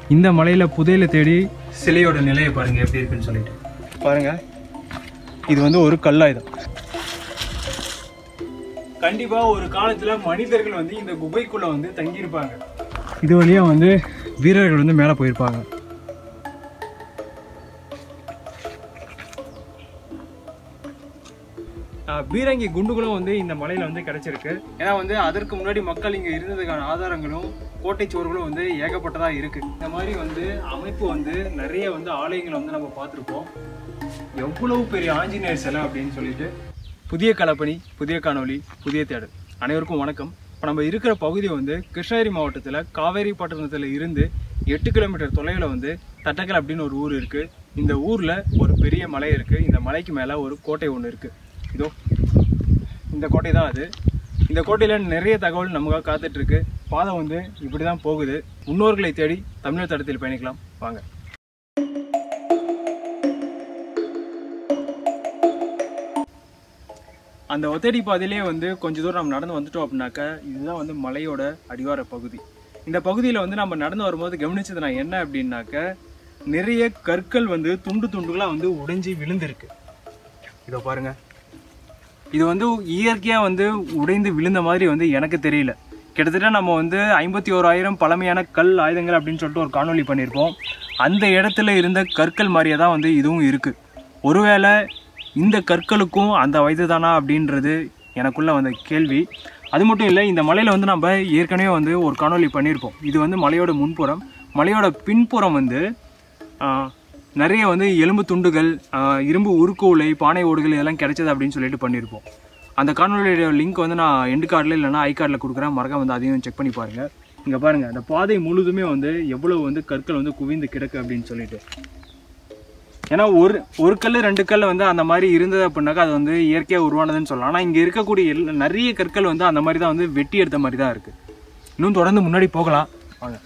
இந்த மலையில் புதையலை தேடி சிலையோட நிலையை பாருங்கள் எப்படி இருக்குன்னு சொல்லிட்டு பாருங்கள் இது வந்து ஒரு கல்லாயுதம் கண்டிப்பாக ஒரு காலத்தில் மனிதர்கள் வந்து இந்த குகைக்குள்ளே வந்து தங்கியிருப்பாங்க இது வழியாக வந்து வீரர்கள் வந்து மேலே போயிருப்பாங்க ஆஹ் பீரங்கி குண்டுகளும் வந்து இந்த மலையில வந்து கிடைச்சிருக்கு ஏன்னா வந்து அதற்கு முன்னாடி மக்கள் இங்க இருந்ததுக்கான ஆதாரங்களும் கோட்டை சுவர்களும் வந்து ஏகப்பட்டதா இருக்கு இந்த மாதிரி வந்து அமைப்பு வந்து நிறைய வந்து ஆலயங்களை வந்து நம்ம பார்த்துருப்போம் எவ்வளவு பெரிய ஆஞ்சநேயர் சிலை அப்படின்னு சொல்லிட்டு புதிய கலப்பணி புதிய காணொளி புதிய தேடல் அனைவருக்கும் வணக்கம் இப்போ நம்ம இருக்கிற பகுதி வந்து கிருஷ்ணகிரி மாவட்டத்தில் காவேரி பட்டணத்தில் இருந்து எட்டு கிலோமீட்டர் தொலைவில் வந்து தட்டக்கல் அப்படின்னு ஒரு ஊர் இருக்குது இந்த ஊரில் ஒரு பெரிய மலை இருக்குது இந்த மலைக்கு மேலே ஒரு கோட்டை ஒன்று இருக்குது இதோ இந்த கோட்டை தான் அது இந்த கோட்டையில் நிறைய தகவல் நமக்காக காத்துட்டு இருக்கு பாதை வந்து இப்படி தான் போகுது முன்னோர்களை தேடி தமிழர் தடத்தில் பயணிக்கலாம் வாங்க அந்த ஒத்தடி பாதையிலே வந்து கொஞ்ச தூரம் நம்ம நடந்து வந்துட்டோம் அப்படின்னாக்க இதுதான் வந்து மலையோட அடிவார பகுதி இந்த பகுதியில் வந்து நம்ம நடந்து வரும்போது கவனிச்சது நான் என்ன அப்படின்னாக்க நிறைய கற்கள் வந்து துண்டு துண்டுகளாக வந்து உடைஞ்சி விழுந்திருக்கு இதோ பாருங்க இது வந்து இயற்கையாக வந்து உடைந்து விழுந்த மாதிரி வந்து எனக்கு தெரியல கிட்டத்தட்ட நம்ம வந்து ஐம்பத்தி ஓராயிரம் பழமையான கல் ஆயுதங்கள் அப்படின்னு சொல்லிட்டு ஒரு காணொளி பண்ணியிருப்போம் அந்த இடத்துல இருந்த கற்கள் மாதிரியே தான் வந்து இதுவும் இருக்குது ஒருவேளை இந்த கற்களுக்கும் அந்த வயது தானா அப்படின்றது எனக்குள்ள வந்த கேள்வி அது மட்டும் இல்லை இந்த மலையில் வந்து நம்ம ஏற்கனவே வந்து ஒரு காணொளி பண்ணியிருப்போம் இது வந்து மலையோட முன்புறம் மலையோட பின்புறம் வந்து ஆஹ், நிறைய வந்து எலும்பு துண்டுகள் ஆஹ், இரும்பு உருக்கு உலை பானை ஓடுகள் இதெல்லாம் கிடைச்சது அப்படின்னு சொல்லிட்டு பண்ணியிருப்போம் அந்த காணொலியோட லிங்க் வந்து நான் எண்டு கார்டில் இல்லைனா ஐ கார்டில் கொடுக்குறேன் மறக்காம வந்து அதையும் செக் பண்ணி பாருங்கள் இங்கே பாருங்கள் அந்த பாதை முழுதுமே வந்து எவ்வளோ வந்து கற்கள் வந்து குவிந்து கிடக்கு அப்படின்னு சொல்லிட்டு ஏன்னா ஒரு ஒரு கல் ரெண்டு கல் வந்து அந்த மாதிரி இருந்தது அப்படின்னாக்கா அது வந்து இயற்கையாக உருவானதுன்னு சொல்லலாம் ஆனால் இங்கே இருக்கக்கூடிய எல்லா- நிறைய கற்கள் வந்து அந்த மாதிரி தான் வந்து வெட்டி எடுத்த மாதிரி தான் இருக்குது இன்னும் தொடர்ந்து முன்னாடி போகலாம் வாங்க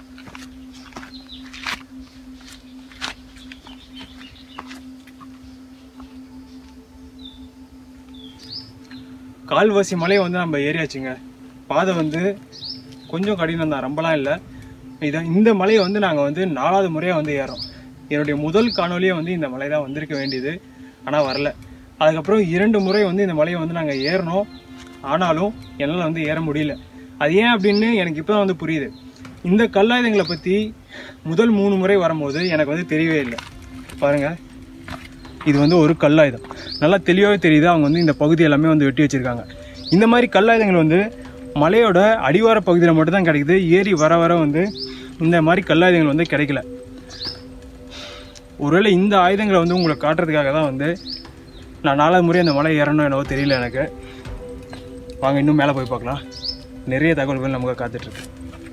கால்வாசி மலையை வந்து நம்ம ஏறியாச்சுங்க பாதை வந்து கொஞ்சம் கடினம் தான் ரொம்பலாம் இல்லை இதை இந்த மலையை வந்து நாங்கள் வந்து நாலாவது முறையாக வந்து ஏறோம் என்னுடைய முதல் காணொலியே வந்து இந்த மலை தான் வந்திருக்க வேண்டியது ஆனால் வரல அதுக்கப்புறம் இரண்டு முறை வந்து இந்த மலையை வந்து நாங்கள் ஏறினோம் ஆனாலும் என்னால் வந்து ஏற முடியல அது ஏன் அப்படின்னு எனக்கு இப்போ தான் வந்து புரியுது இந்த கல்லாயுதங்களை பற்றி முதல் மூணு முறை வரும்போது எனக்கு வந்து தெரியவே இல்லை பாருங்கள் இது வந்து ஒரு கல்லாயுதம் நல்லா தெளிவாகவே தெரியுது அவங்க வந்து இந்த பகுதி எல்லாமே வந்து வெட்டி வச்சிருக்காங்க இந்த மாதிரி கல்லாயுதங்கள் வந்து மலையோட அடிவார பகுதியில் மட்டும்தான் கிடைக்குது ஏறி வர வர வந்து இந்த மாதிரி கல்லாயுதங்கள் வந்து கிடைக்கல ஒருவேளை இந்த ஆயுதங்களை வந்து உங்களை காட்டுறதுக்காக தான் வந்து நான் நாலாவது முறை அந்த மலை ஏறணும் என்னவோ தெரியல எனக்கு வாங்க இன்னும் மேலே போய் பார்க்கலாம் நிறைய தகவல்கள் நமக்கு காத்துட்ருக்கு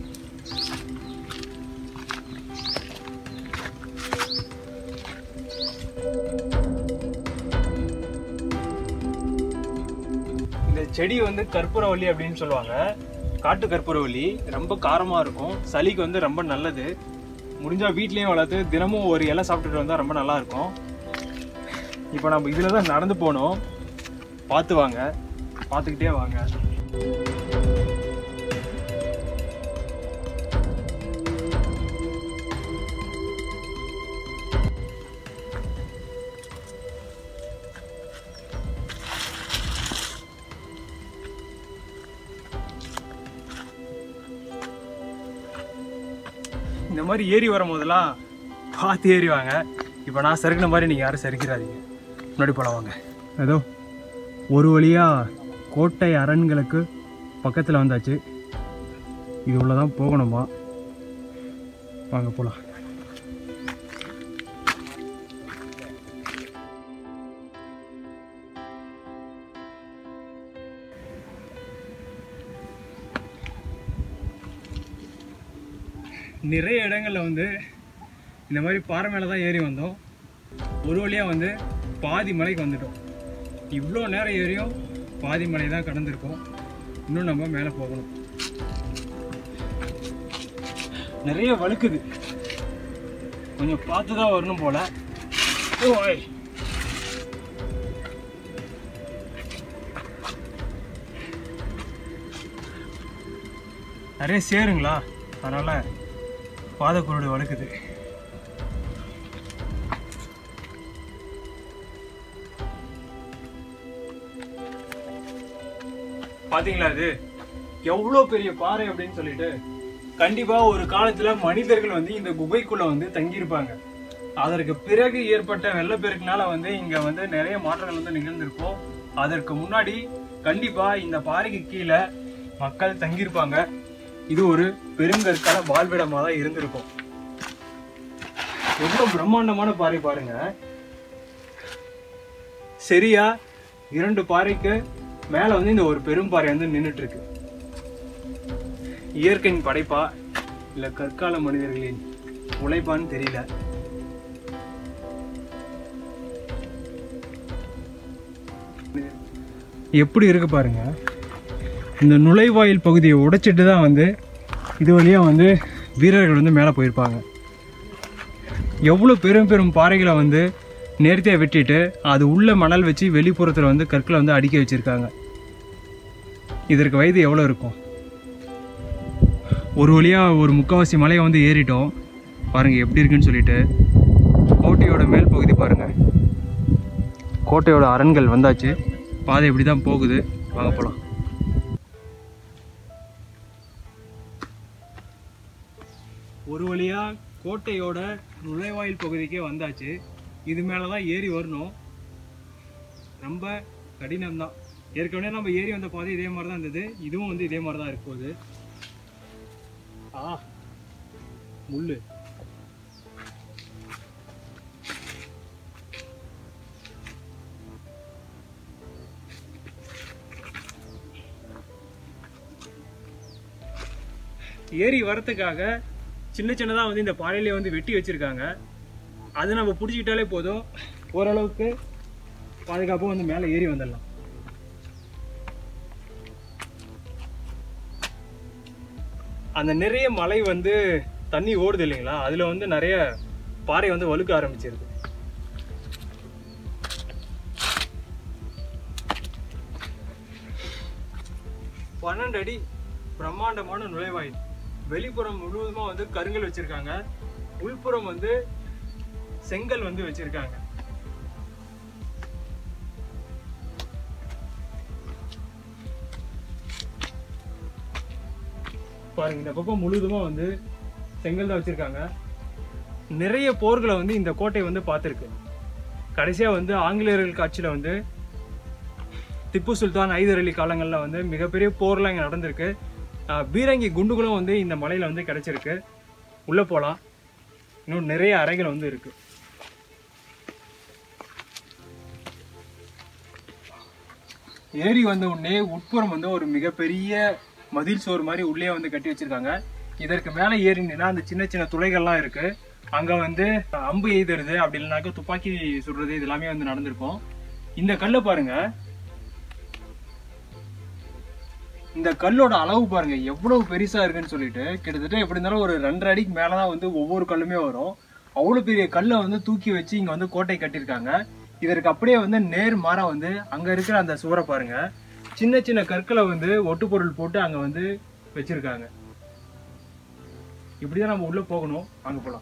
இந்த செடி வந்து கற்பூரவள்ளி அப்படின்னு சொல்லுவாங்க காட்டு கற்பூரவள்ளி ரொம்ப காரமாக இருக்கும் சளிக்கு வந்து ரொம்ப நல்லது முடிஞ்சால் வீட்லேயும் வளர்த்து தினமும் ஒரு இலை சாப்பிட்டுட்டு வந்தால் ரொம்ப நல்லா இருக்கும் இப்போ நம்ம இதில் தான் நடந்து போனோம் பார்த்து வாங்க பார்த்துக்கிட்டே வாங்க இந்த மாதிரி ஏறி வரும் போதெல்லாம் பார்த்து ஏறி வாங்க இப்போ நான் சறுக்கின மாதிரி நீங்கள் யாரும் சறுக்கிறாதீங்க முன்னாடி போலாம் வாங்க ஏதோ ஒரு வழியாக கோட்டை அரண்களுக்கு பக்கத்தில் வந்தாச்சு இது உள்ள தான் போகணுமா வாங்க போகலாம் நிறைய இடங்களில் வந்து இந்த மாதிரி பாறை மேலே தான் ஏறி வந்தோம் ஒரு வழியாக வந்து பாதி மலைக்கு வந்துட்டோம் இவ்வளோ நேரம் ஏறியும் பாதி மலை தான் கடந்திருக்கோம் இன்னும் நம்ம மேலே போகணும் நிறைய வழுக்குது கொஞ்சம் பார்த்து தான் வரணும் போல ஓய் நிறைய சேருங்களா அதனால் பாதக்குருடு வழுக்குது பாத்தீங்களா அது எவ்வளோ பெரிய பாறை அப்படின்னு சொல்லிட்டு கண்டிப்பா ஒரு காலத்துல மனிதர்கள் வந்து இந்த குகைக்குள்ள வந்து தங்கியிருப்பாங்க அதற்கு பிறகு ஏற்பட்ட வெள்ளப்பெருக்கினால வந்து இங்க வந்து நிறைய மாற்றங்கள் வந்து நிகழ்ந்திருக்கும் அதற்கு முன்னாடி கண்டிப்பா இந்த பாறைக்கு கீழே மக்கள் தங்கியிருப்பாங்க இது ஒரு பெருங்கற்கால வாழ்விடமா தான் இருந்திருக்கும் எவ்வளவு பிரம்மாண்டமான பாறை பாருங்க சரியா இரண்டு பாறைக்கு மேல வந்து இந்த ஒரு பெரும் பாறை வந்து நின்னுட்டு இருக்கு இயற்கையின் படைப்பா இல்ல கற்கால மனிதர்களின் உழைப்பான்னு தெரியல எப்படி இருக்கு பாருங்க இந்த நுழைவாயில் பகுதியை உடைச்சிட்டு தான் வந்து இது வழியா வந்து வீரர்கள் வந்து மேலே போயிருப்பாங்க எவ்வளோ பெரும் பெரும் பாறைகளை வந்து நேர்த்தியாக வெட்டிட்டு அது உள்ள மணல் வச்சு வெளிப்புறத்தில் வந்து கற்களை வந்து அடுக்கி வச்சிருக்காங்க இதற்கு வயது எவ்வளோ இருக்கும் ஒரு வழியாக ஒரு முக்கால்வாசி மலையை வந்து ஏறிட்டோம் பாருங்கள் எப்படி இருக்குன்னு சொல்லிட்டு கோட்டையோட மேல் பகுதி பாருங்கள் கோட்டையோட அரண்கள் வந்தாச்சு பாதை இப்படி தான் போகுது வாங்க போகலாம் ஒரு வழியா கோட்டையோட நுழைவாயில் பகுதிக்கே வந்தாச்சு இது மேலே தான் ஏறி வரணும் ரொம்ப கடினம்தான் ஏற்கனவே நம்ம ஏறி வந்த பாதை இதே மாதிரி தான் இருந்தது இதுவும் வந்து இதே மாதிரி தான் இருக்க போகுது ஆ முள்ளு ஏறி வரத்துக்காக சின்ன சின்னதாக வந்து இந்த பாறையிலே வந்து வெட்டி வச்சிருக்காங்க அதை நம்ம பிடிச்சிக்கிட்டாலே போதும் ஓரளவுக்கு பாதுகாப்பாக வந்து மேலே ஏறி வந்துடலாம் அந்த நிறைய மலை வந்து தண்ணி ஓடுது இல்லைங்களா அதில் வந்து நிறைய பாறை வந்து வழுக்க ஆரம்பிச்சிருது பன்னெண்டு அடி பிரம்மாண்டமான நுழைவாயில் வெளிப்புறம் முழுவதுமா வந்து கருங்கல் வச்சிருக்காங்க உள்புறம் வந்து செங்கல் வந்து வச்சிருக்காங்க பாருங்க இந்த பக்கம் முழுவதுமா வந்து செங்கல் தான் வச்சிருக்காங்க நிறைய போர்களை வந்து இந்த கோட்டை வந்து பார்த்துருக்கு கடைசியா வந்து ஆங்கிலேயர்கள் காட்சியில வந்து திப்பு சுல்தான் ஐதர் அலி காலங்களில் வந்து மிகப்பெரிய போர்லாம் இங்கே நடந்திருக்கு ஆஹ் பீரங்கி குண்டுகளும் வந்து இந்த மலையில் வந்து கிடைச்சிருக்கு உள்ளே போகலாம் இன்னும் நிறைய அறைகள் வந்து இருக்கு ஏரி வந்த உடனே உட்புறம் வந்து ஒரு மிகப்பெரிய மதில் சோறு மாதிரி உள்ளே வந்து கட்டி வச்சிருக்காங்க இதற்கு மேலே ஏறினா அந்த சின்ன சின்ன துளைகள்லாம் இருக்கு அங்க வந்து அம்பு எய்துறது அப்படி இல்லைனாக்கா துப்பாக்கி சுடுறது இது எல்லாமே வந்து நடந்திருக்கும் இந்த கல்லை பாருங்க இந்த கல்லோட அளவு பாருங்க எவ்வளவு பெருசா இருக்குன்னு சொல்லிட்டு கிட்டத்தட்ட எப்படி இருந்தாலும் ஒரு ரெண்டரை அடிக்கு மேலதான் வந்து ஒவ்வொரு கல்லுமே வரும் அவ்வளவு பெரிய கல்லை வந்து தூக்கி வச்சு இங்க வந்து கோட்டை கட்டியிருக்காங்க இதற்கு அப்படியே வந்து நேர் மாறா வந்து அங்க இருக்கிற அந்த சுவரை பாருங்க சின்ன சின்ன கற்களை வந்து ஒட்டு பொருள் போட்டு அங்க வந்து வச்சிருக்காங்க இப்படிதான் நம்ம உள்ள போகணும் அங்க போலாம்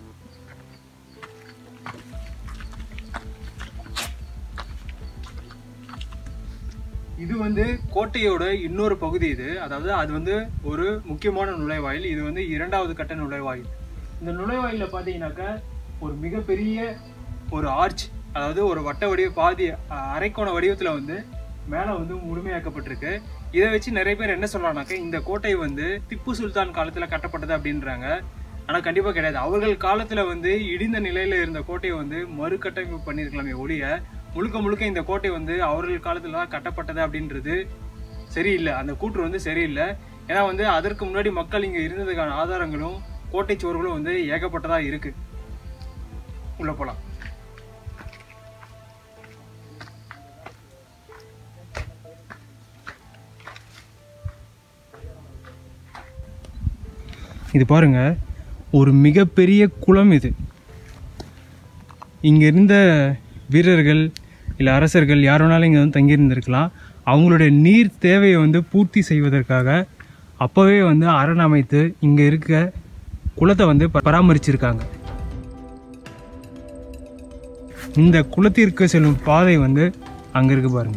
இது வந்து கோட்டையோட இன்னொரு பகுதி இது அதாவது அது வந்து ஒரு முக்கியமான நுழைவாயில் இது வந்து இரண்டாவது கட்ட நுழைவாயில் இந்த நுழைவாயில பாத்தீங்கன்னாக்கா ஒரு மிகப்பெரிய ஒரு ஆர்ச் அதாவது ஒரு வட்ட வடிவ பாதி அஹ், அரைக்கோண வடிவத்துல வந்து மேல வந்து முழுமையாக்கப்பட்டிருக்கு இதை வச்சு நிறைய பேர் என்ன சொல்றாங்கனாக்கா இந்த கோட்டை வந்து திப்பு சுல்தான் காலத்துல கட்டப்பட்டது அப்படின்றாங்க ஆனா கண்டிப்பா கிடையாது அவர்கள் காலத்துல வந்து இடிந்த நிலையில இருந்த கோட்டையை வந்து மறுகட்டமைப்பு பண்ணியிருக்கலாமே ஒழிய முழுக்க முழுக்க இந்த கோட்டை வந்து அவர்கள் காலத்துல தான் கட்டப்பட்டது அப்படின்றது சரியில்லை அந்த கூற்று வந்து சரியில்லை ஏன்னா வந்து அதற்கு முன்னாடி மக்கள் இங்க இருந்ததுக்கான ஆதாரங்களும் கோட்டை சுவர்களும் வந்து ஏகப்பட்டதா இருக்கு உள்ள போலாம் இது பாருங்க ஒரு மிகப்பெரிய குளம் இது இங்க இருந்த வீரர்கள் இல்லை அரசர்கள் யார் வேணாலும் இங்கே வந்து தங்கியிருந்திருக்கலாம் அவங்களுடைய நீர் தேவையை வந்து பூர்த்தி செய்வதற்காக அப்போவே வந்து அரண் அமைத்து இங்கே இருக்க குளத்தை வந்து ப- பராமரிச்சிருக்காங்க இந்த குளத்திற்கு செல்லும் பாதை வந்து அங்க இருக்கு பாருங்க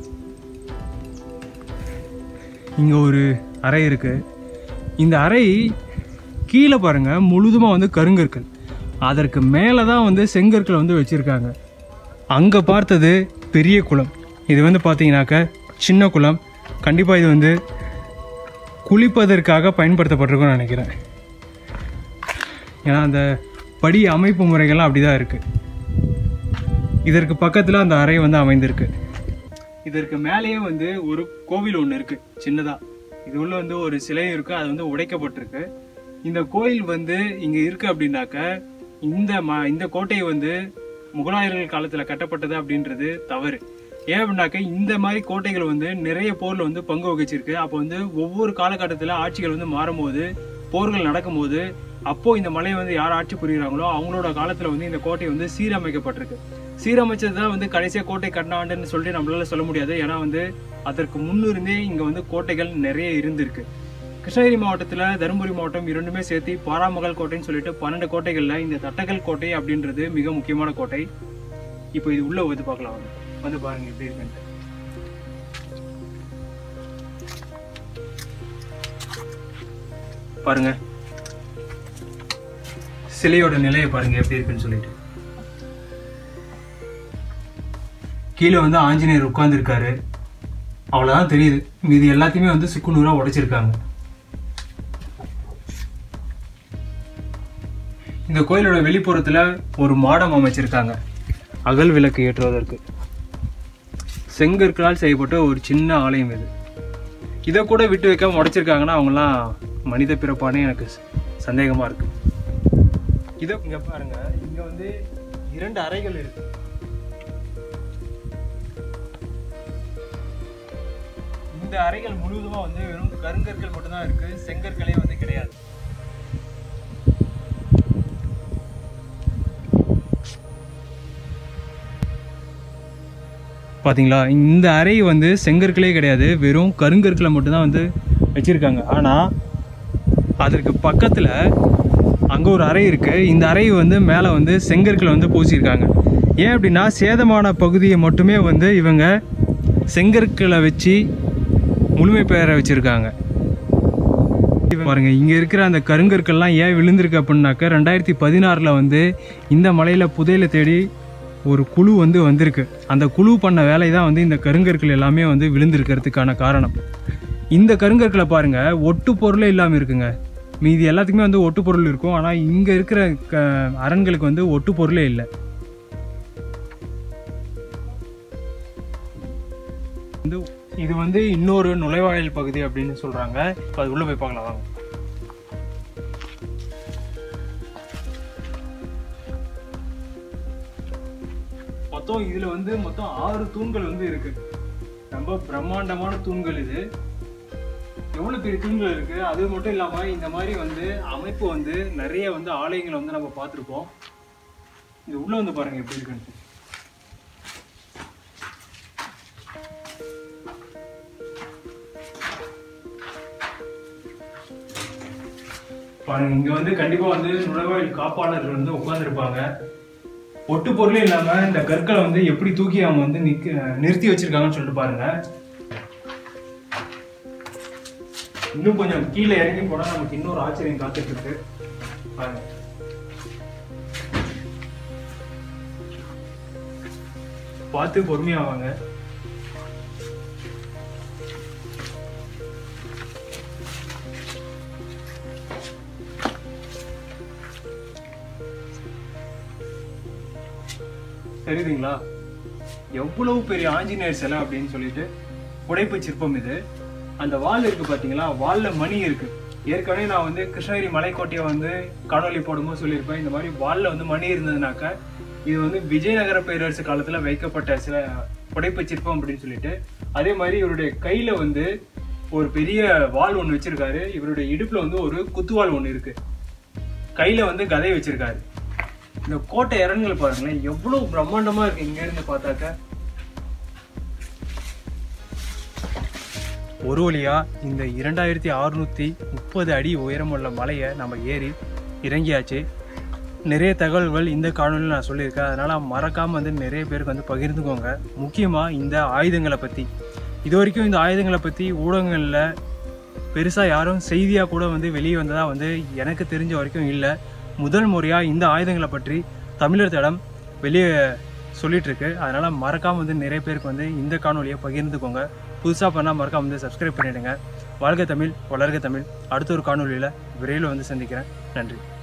இங்க ஒரு அறை இருக்கு இந்த அறை கீழே பாருங்க முழுதுமா வந்து கருங்கற்கள் அதற்கு மேலே தான் வந்து செங்கற்களை வந்து வச்சிருக்காங்க அங்கே பார்த்தது பெரிய குளம் இது வந்து பார்த்தீங்கன்னாக்க சின்ன குளம் கண்டிப்பாக இது வந்து குளிப்பதற்காக பயன்படுத்தப்பட்டிருக்கும்னு நினைக்கிறேன் ஏன்னா அந்த படி அமைப்பு முறைகள்லாம் அப்படி தான் இருக்குது இதற்கு பக்கத்தில் அந்த அறை வந்து அமைந்திருக்கு இதற்கு மேலேயே வந்து ஒரு கோவில் ஒன்று இருக்கு சின்னதா இது உள்ள வந்து ஒரு சிலை இருக்கு அது வந்து உடைக்கப்பட்டிருக்கு இந்த கோயில் வந்து இங்க இருக்கு அப்படின்னாக்க இந்த ம இந்த கோட்டை வந்து முகலாயர்கள் காலத்துல கட்டப்பட்டது அப்படின்றது தவறு ஏன் அப்படின்னாக்க இந்த மாதிரி கோட்டைகள் வந்து நிறைய போர்ல வந்து பங்கு வகிச்சிருக்கு அப்போ வந்து ஒவ்வொரு காலகட்டத்தில் ஆட்சிகள் வந்து மாறும்போது போர்கள் நடக்கும்போது அப்போ இந்த மலையை வந்து யார் ஆட்சி புரியுறாங்களோ அவங்களோட காலத்துல வந்து இந்த கோட்டை வந்து சீரமைக்கப்பட்டிருக்கு சீரமைச்சது தான் வந்து கடைசியா கோட்டை கட்டினாண்டுன்னு சொல்லிட்டு நம்மளால சொல்ல முடியாது ஏன்னா வந்து அதற்கு முன்னிருந்தே இங்க வந்து கோட்டைகள் நிறைய இருந்திருக்கு கிருஷ்ணகிரி மாவட்டத்துல தருமபுரி மாவட்டம் இரண்டுமே சேர்த்து பாராமகல் கோட்டைன்னு சொல்லிட்டு பன்னெண்டு கோட்டைகள்ல இந்த தட்டக்கல் கோட்டை அப்படின்றது மிக முக்கியமான கோட்டை இப்போ இது உள்ள வந்து பார்க்கலாம் வாங்க. வந்து பாருங்க எப்படி இருக்குன்ட்டு பாருங்க சிலையோட நிலையை பாருங்க எப்படி இருக்குன்னு சொல்லிட்டு கீழே வந்து ஆஞ்சநேயர் உட்கார்ந்துருக்காரு அவ்வளவுதான் தெரியுது மீதி எல்லாத்தையுமே வந்து சுக்குநூறா உடைச்சிருக்காங்க இந்த கோயிலோட வெளிப்புறத்துல ஒரு மாடம் அமைச்சிருக்காங்க அகல் விளக்கு ஏற்றுவதற்கு செங்கற்களால் செய்யப்பட்ட ஒரு சின்ன ஆலயம் இது இதை கூட விட்டு வைக்காம உடைச்சிருக்காங்கன்னா அவங்கலாம் மனித பிறப்பானே எனக்கு ச- சந்தேகமா இருக்கு இதோ இங்க பாருங்க இங்க வந்து இரண்டு அறைகள் இருக்கு இந்த அறைகள் முழுவதுமா வந்து வெறும் கருங்கற்கள் மட்டும்தான் இருக்கு செங்கற்களே வந்து கிடையாது பாத்தீங்களா இந்த அறை வந்து செங்கற்களே கிடையாது வெறும் கருங்கற்களை மட்டும்தான் வந்து வச்சிருக்காங்க ஆனா அதற்கு பக்கத்துல அங்க ஒரு அறை இருக்கு இந்த அறை வந்து மேல வந்து செங்கற்களை வந்து பூசியிருக்காங்க ஏன் அப்படின்னா சேதமான பகுதியை மட்டுமே வந்து இவங்க செங்கற்களை வச்சு முழுமை பெயர வச்சிருக்காங்க பாருங்க இங்க இருக்கிற அந்த கருங்கற்கள்லாம் ஏன் விழுந்திருக்கு அப்படின்னாக்க ரெண்டாயிரத்தி பதினாறுல வந்து இந்த மலையில புதையலை தேடி ஒரு குழு வந்து வந்திருக்கு அந்த குழு பண்ண வேலை தான் வந்து இந்த கருங்கற்கள் எல்லாமே வந்து விழுந்திருக்கிறதுக்கான காரணம் இந்த கருங்கற்களை பாருங்க ஒட்டு பொருளே இல்லாமல் இருக்குங்க மீதி எல்லாத்துக்குமே வந்து ஒட்டு பொருள் இருக்கும் ஆனால் இங்கே இருக்கிற க அரண்களுக்கு வந்து ஒட்டு பொருளே இல்லை வந்து இது வந்து இன்னொரு நுழைவாயில் பகுதி அப்படின்னு சொல்றாங்க இப்போ அது உள்ள போய் பார்க்கலாம் வாங்க மொத்தம் இதுல வந்து மொத்தம் ஆறு தூண்கள் வந்து இருக்கு ரொம்ப பிரம்மாண்டமான தூண்கள் இது எவ்வளவு பெரிய தூண்கள் இருக்கு அது மட்டும் இல்லாம இந்த மாதிரி வந்து அமைப்பு வந்து நிறைய வந்து ஆலயங்களை வந்து நம்ம பார்த்திருப்போம் இது உள்ள வந்து பாருங்க எப்படி இருக்குன்னு பாருங்க இங்க வந்து கண்டிப்பா வந்து நுழைவாயில் காப்பாளர்கள் வந்து உட்கார்ந்துருப்பாங்க ஒட்டு பொருளே இல்லாம இந்த கற்களை வந்து எப்படி தூக்கி அவங்க வந்து நிக்க நிறுத்தி வச்சிருக்காங்கன்னு சொல்லிட்டு பாருங்க இன்னும் கொஞ்சம் கீழே இறங்கி போனா நமக்கு இன்னொரு ஆச்சரியம் காத்துட்டு இருக்கு பாருங்க பார்த்து பொறுமையா வாங்க தெரியுதுங்களா எவ்வளவு பெரிய ஆஞ்சநேயர் சிலை அப்படின்னு சொல்லிட்டு புடைப்பு சிற்பம் இது அந்த வால் இருக்கு பாத்தீங்களா வால்ல மணி இருக்கு ஏற்கனவே நான் வந்து கிருஷ்ணகிரி மலைக்கோட்டையை வந்து காணொளி போடும்போது சொல்லியிருப்பேன் இந்த மாதிரி வால்ல வந்து மணி இருந்ததுனாக்க இது வந்து விஜயநகர பேரரசு காலத்துல வைக்கப்பட்ட சில புடைப்பு சிற்பம் அப்படின்னு சொல்லிட்டு அதே மாதிரி இவருடைய கையில வந்து ஒரு பெரிய வாள் ஒன்று வச்சிருக்காரு இவருடைய இடுப்புல வந்து ஒரு குத்துவாள் ஒன்று இருக்கு கையில வந்து கதை வச்சிருக்காரு இந்த கோட்டை அரண்களை பாருங்களேன் எவ்வளவு பிரம்மாண்டமா இருக்கு இங்க இருந்து பார்த்தாக்க ஒரு வழியா இந்த இரண்டாயிரத்தி அறுநூத்தி முப்பது அடி உயரமுள்ள மலையை நம்ம ஏறி இறங்கியாச்சு நிறைய தகவல்கள் இந்த காணொலியில் நான் சொல்லியிருக்கேன் அதனால் மறக்காமல் வந்து நிறைய பேருக்கு வந்து பகிர்ந்துக்கோங்க முக்கியமாக இந்த ஆயுதங்களை பற்றி இது வரைக்கும் இந்த ஆயுதங்களை பற்றி ஊடகங்களில் பெருசாக யாரும் செய்தியாக கூட வந்து வெளியே வந்ததாக வந்து எனக்கு தெரிஞ்ச வரைக்கும் இல்லை முதல் முறையாக இந்த ஆயுதங்களை பற்றி தமிழர் தடம் வெளியே சொல்லிட்டு இருக்கு அதனால் மறக்காமல் வந்து நிறைய பேருக்கு வந்து இந்த காணொலியை பகிர்ந்துக்கோங்க புதுசாக பண்ணால் மறக்காம வந்து சப்ஸ்கிரைப் பண்ணிவிடுங்க வாழ்க தமிழ் வளர்க தமிழ் அடுத்த ஒரு காணொலியில் விரைவில் வந்து சந்திக்கிறேன் நன்றி